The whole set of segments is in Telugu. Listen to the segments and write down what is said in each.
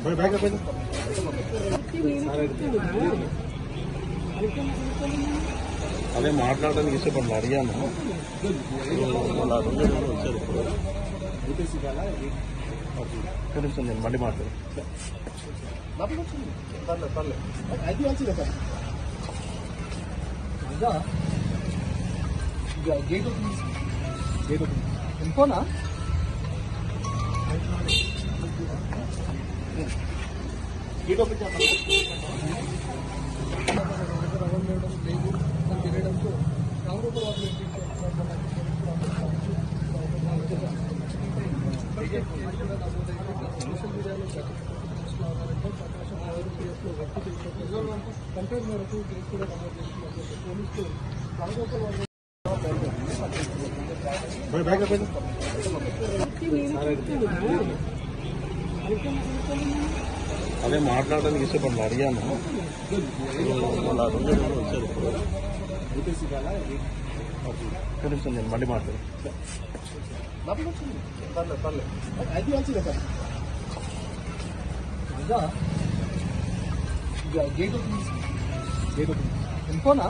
అదే మాట్లాడడానికి ఇష్టపడి అడిగాను వాళ్ళ అడుగులు కూడా వచ్చారు ఇప్పుడు తెలుసు నేను మళ్ళీ మాట్లాడు గేట్ ఓపెన్ గేట్ ఓపెన్ ఇంకోనా గేట్ ఓపెన్ తిరగడంతో రామరూపరాజు సోషల్ మీడియాలో కంప్లైంట్ మేరకు కేసు కూడా నమోదు చేస్తున్నారు పోలీసులు రామగోపాల్ అదే మాట్లాడడానికి ఇష్టపడి అడిగాను వాళ్ళ అడుగులు కూడా వచ్చారు ఇప్పుడు తెలుసు నేను మళ్ళీ మాట్లాడు అది మంచిదే సార్ ఇంకా గేట్ ఓపెన్ గేట్ ఓపెన్ ఇంకోనా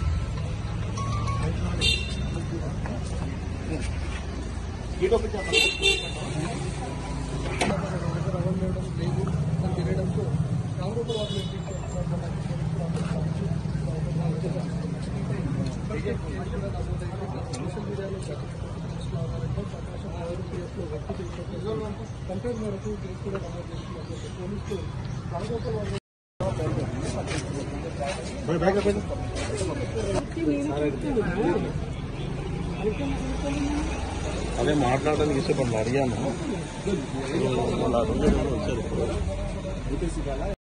గేట్ ఓపెన్ తిరగడంతో రామరూపరాజు సోషల్ మీడియాలో కంప్లైంట్ మేరకు కేసు కూడా నమోదు చేస్తున్నారు పోలీసులు రామగోపాల్ అదే మాట్లాడడానికి ఇష్టపడి అడిగాను వాళ్ళ అడుగులు కూడా వచ్చారు ఇప్పుడు